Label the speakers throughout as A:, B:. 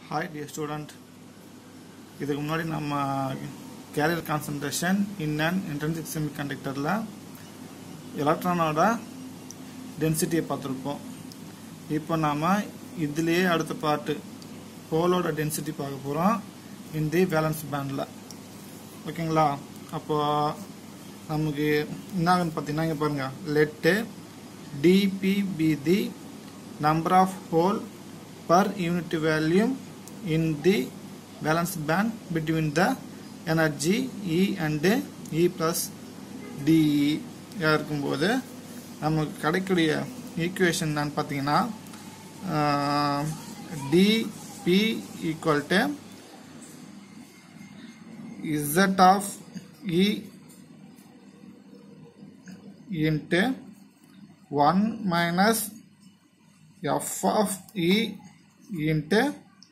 A: hi dear student இதுக்கு முன்னாடி நம்ம carrier concentration in and intrinsic செமி கண்டக்டரில் எலக்ட்ரானோட டென்சிட்டியை பார்த்துருப்போம் இப்போ நாம் இதுலேயே அடுத்த பார்ட்டு ஹோலோட டென்சிட்டி பார்க்க போகிறோம் இன் தி வேலன்ஸ் பேண்டில் ஓகேங்களா அப்போ நமக்கு என்ன ஆகுன்னு பார்த்தீங்கன்னா இங்கே பாருங்கள் let DP be the number of hole per unit volume in the valence band between the energy E and E plus DE யா இருக்கும்போது நமக்கு கிடைக்கக்கூடிய ஈக்குவேஷன் என்னன்னு பார்த்தீங்கன்னா DP equal to Z of E into one minus F of E into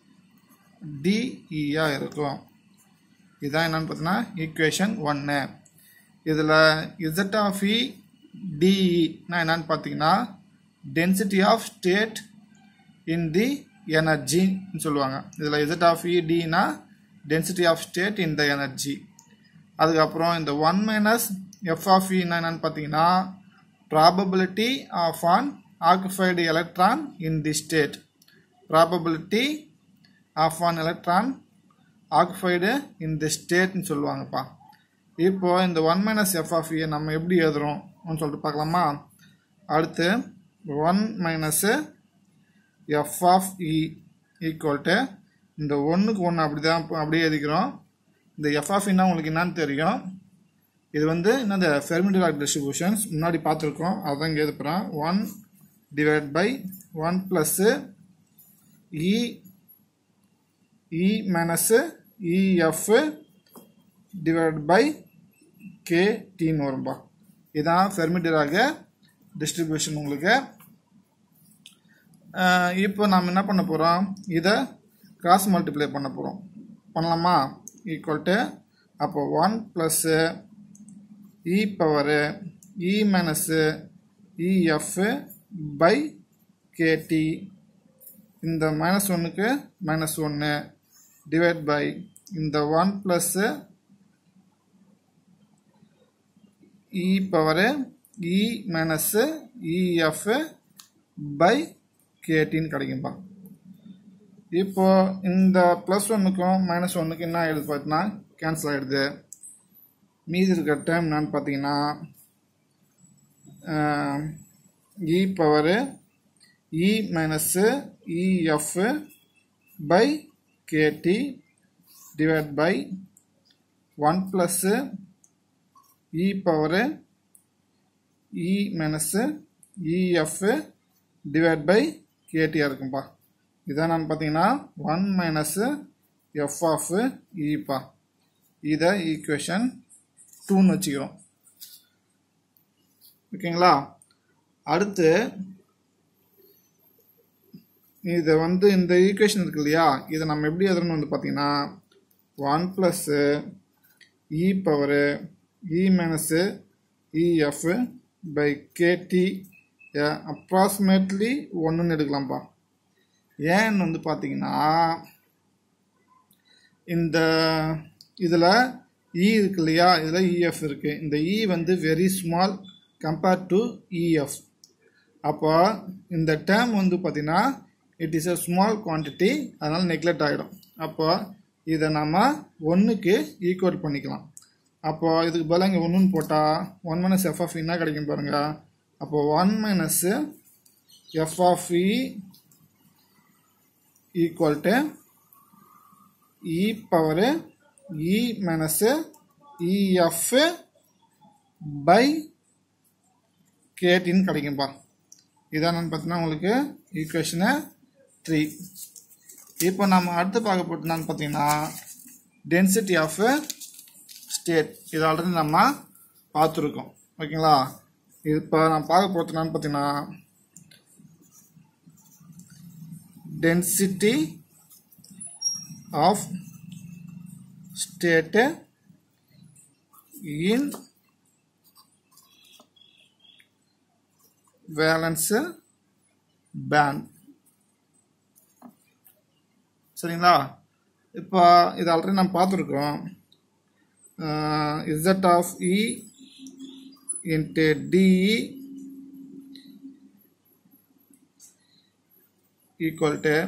A: டிஇயா இருக்கும் இதான் என்னன்னு பார்த்தீங்கன்னா ஈக்குவேஷன் ஒன்று இதில் இசட் ஆஃப் இ டிஇனா என்னன்னு பார்த்தீங்கன்னா density of state in the எனர்ஜின்னு சொல்லுவாங்க இதில் இசட் ஆஃப் இ டினா density of state in the energy அதுக்கப்புறம் இந்த ஒன் மைனஸ் எஃப் ஆஃப் இனா என்னன்னு பார்த்தீங்கன்னா probability of un occupied electron in the state probability of an electron occupied in the state னு சொல்லுவாங்கப்பா இப்போ இந்த one minus F of E நம்ம எப்படி எழுதுறோம் சொல்லிட்டு பார்க்கலாமா அடுத்து one minus F of E equal to இந்த ஒன்றுக்கு ஒன்று அப்படி தான் அப்படியே எழுதிக்கிறோம் இந்த எஃப் ஆஃப் இன்னா உங்களுக்கு என்னன்னு தெரியும் இது வந்து என்னது ஃபெர்மிடிலாக் டிஸ்ட்ரிபியூஷன்ஸ் முன்னாடி பார்த்துருக்கோம் அதான் இங்கே எழுதுப்புறேன் one divided by 1 plus E E minus EF divided by KT ன்னு வரும்பா இதான் ஃபெர்மிடிராக டிஸ்ட்ரிபியூஷன் உங்களுக்கு இப்போ நாம் என்ன பண்ண போகிறோம் இதை கிராஸ் மல்டிப்ளை பண்ண போகிறோம் பண்ணலாமா ஈக்குவல் டு அப்போ one plus E power E minus EF by KT இந்த மைனஸ் ஒன்றுக்கு மைனஸ் ஒன்று டிவைட் பை இந்த one plus E power E minus EF by கேட்டின்னு கிடைக்கும்பா இப்போ இந்த ப்ளஸ் ஒன்றுக்கும் மைனஸ் ஒன்றுக்கு என்ன ஆகிடுது பார்த்தீங்கன்னா கேன்சல் ஆகிடுது மீதி இருக்கிற டைம் என்னன்னு பார்த்தீங்கன்னா E power E minus EF by KT divide by one plus E power E minus EF divide by கேடியாக இருக்கும்பா இதான் நான் பார்த்தீங்கன்னா ஒன் மைனஸ்ஸு எஃப் ஆஃப் இப்பா இதை ஈக்குவேஷன் டூன்னு வச்சுக்கிறோம் ஓகேங்களா அடுத்து இதை வந்து இந்த ஈக்குவேஷன் இருக்கு இல்லையா இதை நம்ம எப்படி எழுதணும்னு வந்து பார்த்தீங்கன்னா one plus E power E minus EF by KT approximately ஒன்றுன்னு எடுக்கலாம்ப்பா ஏன்னு வந்து பார்த்தீங்கன்னா இந்த இதில் இ இருக்கு இல்லையா இதில் இஎஃப் இருக்குது இந்த இ வந்து very small compared to EF அப்போ இந்த டேர்ம் வந்து பார்த்திங்கன்னா it is a small quantity அதனால் நெக்லெக்ட் ஆகிடும் அப்போ இதை நம்ம ஒன்றுக்கு ஈக்குவல் பண்ணிக்கலாம் அப்போ இதுக்கு பதிலாக இங்கே ஒன்றுன்னு போட்டால் ஒன் மைனஸ் எஃப் ஆஃப் என்ன கிடைக்கும் பாருங்கள் அப்போ one minus F of E equal to E power E minus EF by கேட்டின்னு கிடைக்கும்பா இதான் பார்த்தீங்கன்னா உங்களுக்கு ஈக்குவேஷனு த்ரீ இப்போ நம்ம அடுத்து பார்க்க போட்டு என்னன்னு பார்த்தீங்கன்னா டென்சிட்டி ஆஃப் ஸ்டேட் இது ஆல்ரெடி நம்ம பார்த்துருக்கோம் ஓகேங்களா இது இப்போ நான் பார்க்க போகிறது என்னன்னு பார்த்தீங்கன்னா density of state in valence band சரிங்களா இப்போ இது ஆல்ரெடி நம்ம பார்த்துருக்கோம் Z of E into DE equal to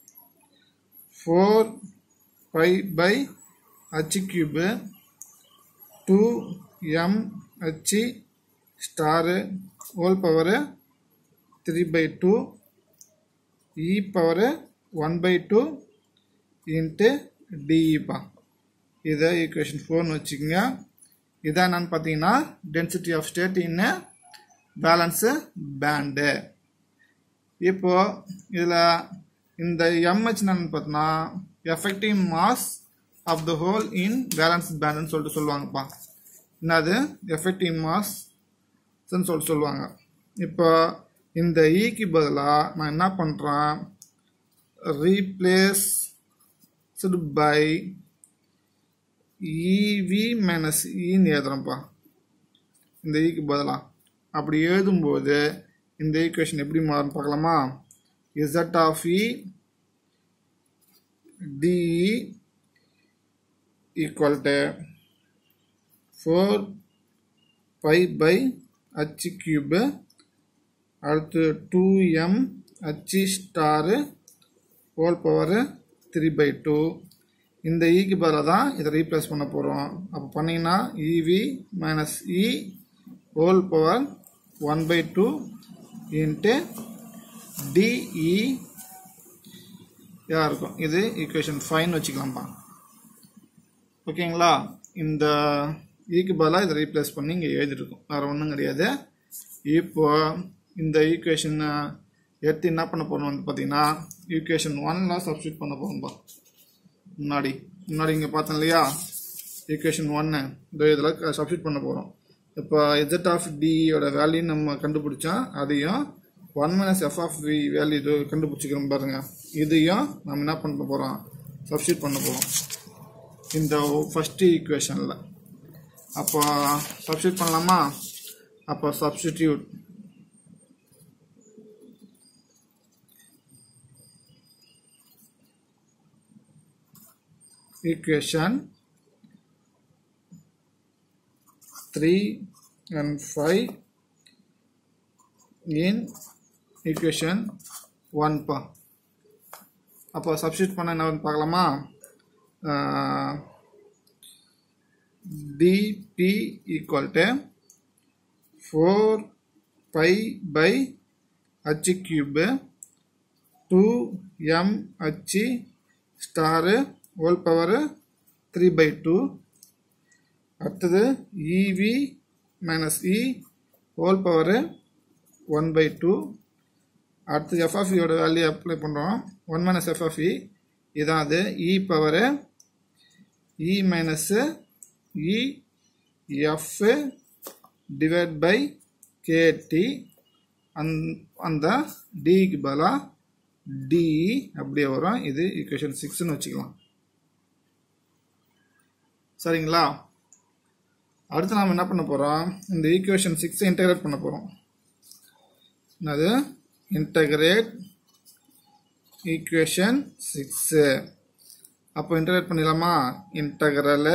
A: four pi by H cube two M H star whole power three by two E power one by two into டிஇப்பா இதை equation ஃபோர்னு வச்சுக்கோங்க இதான் என்னன்னு பார்த்தீங்கன்னா density of state in valence band இப்போ இதில் இந்த எம்ஹெச் என்னன்னு பார்த்தோன்னா effective mass of the hole in balance பேண்டுன்னு சொல்லிட்டு சொல்லுவாங்கப்பா என்னது எஃபெக்டிவ் மாஸ் சொல்லிட்டு சொல்லுவாங்க இப்போ இந்த ஈக்கு பதிலாக நான் என்ன பண்ணுறேன் ரீப்ளேஸ் பை இவி மைனஸ் இன்னு எழுதுறேன்ப்பா இந்த ஈக்கு பதிலாக அப்படி எழுதும்போது இந்த ஈக்குவேஷன் எப்படி மாறும் பார்க்கலாமா Z of E DE equal to four pi by H cube அடுத்து two M H star whole power three by two இந்த இக்கு பதிலாக தான் இதை ரீப்ளேஸ் பண்ண போகிறோம் அப்போ பண்ணிங்கன்னா EV minus E whole power one by two into DE இதாக இருக்கும் இது ஈக்குவேஷன் ஃபைன் வச்சுக்கலாம்ப்பா ஓகேங்களா இந்த ஈக்கு பதிலாக இதை ரீப்ளேஸ் பண்ணி இங்கே எழுதிருக்கும் வேறு ஒன்றும் கிடையாது இப்போ இந்த ஈக்குவேஷனை எடுத்து என்ன பண்ண போகிறோம் வந்து பார்த்தீங்கன்னா ஈக்குவேஷன் ஒன்ல சப்ஸ்டியூட் பண்ண போகிறோம்ப்பா முன்னாடி முன்னாடி இங்கே பார்த்தோம் இல்லையா ஈக்குவேஷன் ஒன்று இந்த இதில் சப்ஸ்டியூட் பண்ண போகிறோம் இப்போ எஜெட் ஆஃப் டியோட வேல்யூ நம்ம கண்டுபிடிச்சோம் அதையும் one minus F of V value இது கண்டுபிடிச்சிக்கிறோம் பாருங்க இதையும் நம்ம என்ன பண்ண போகிறோம் சப்ஸ்டியூட் பண்ண போகிறோம் இந்த ஃபஸ்ட்டு ஈக்குவேஷனில் அப்போ சப்ஸ்டியூட் பண்ணலாமா அப்போ substitute equation 3 and 5 in equation 1 பா அப்போ சப்ஸ்டியூட் பண்ண என்ன பார்க்கலாமா DP equal to four pi by H cube two M H star whole power three by two அடுத்தது EV minus E whole power one by two அடுத்து எஃப்எஃப்இயோட value apply பண்ணுறோம் one minus FFE இதான் அது E power E minus E F divide by KT அந் அந்த டிக்கு பதிலாக டிஇ அப்படியே வரும் இது ஈக்குவேஷன் சிக்ஸ்னு வச்சுக்கலாம் சரிங்களா அடுத்து நாம் என்ன பண்ண போகிறோம் இந்த ஈக்குவேஷன் சிக்ஸை இன்டகிரேட் பண்ண போகிறோம் என்னது இன்டகிரேட் ஈக்குவேஷன் சிக்ஸு அப்போ இன்டகிரேட் பண்ணிடலாமா integral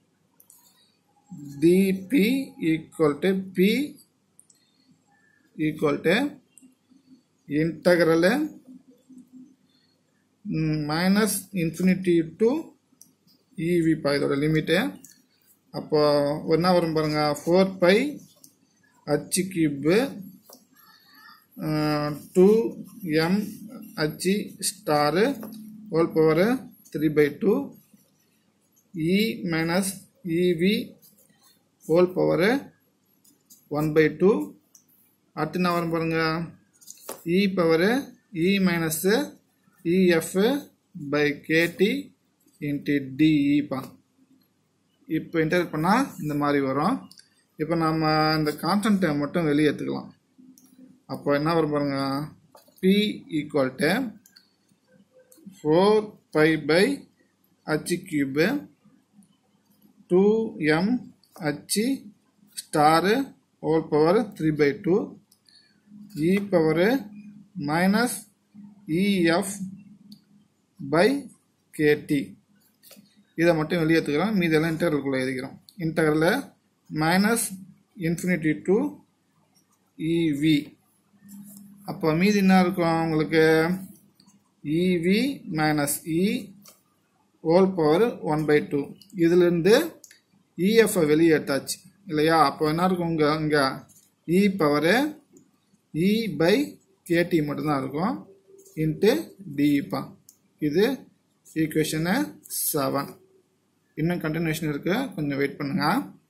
A: dp equal to p equal to integral minus infinity to இவிப்பா இதோட லிமிட்டு அப்போ என்ன வரும் பாருங்க four by H cube two M H star whole power three by two e minus EV whole power one by two அடுத்து என்ன வரும் பாருங்க e power e minus EF by KT into டிஇப்பா இப்போ இன்டர் பண்ணால் இந்த மாதிரி வரும் இப்போ நம்ம இந்த கான்ஸ்டன்ட்டை மட்டும் வெளியே எடுத்துக்கலாம் அப்போ என்ன வரும் பாருங்க P equal to four pi by H cube two M H star whole power three by two E power minus E F by K T இதை மட்டும் வெளியே எடுத்துக்கிறோம் மீதெல்லாம் இன்டர்வல்குள்ளே எழுதிக்கிறோம் இன்டர்வலில் மைனஸ் இன்ஃபினிட்டி டு இவி அப்போ மீதி என்ன இருக்கும் உங்களுக்கு E V minus E whole power one by two இதுலேருந்து இஎஃப்ஐ வெளியே எடுத்தாச்சு இல்லையா அப்போ என்ன இருக்கும் இங்கே இங்கே இ பவரு இ பை கேடி மட்டும்தான் இருக்கும் இன்ட்டு டிஇப்பா இது ஈக்குவேஷனு செவன் இன்னும் கண்டினியூஷன் இருக்குது கொஞ்சம் வெயிட் பண்ணுங்கள்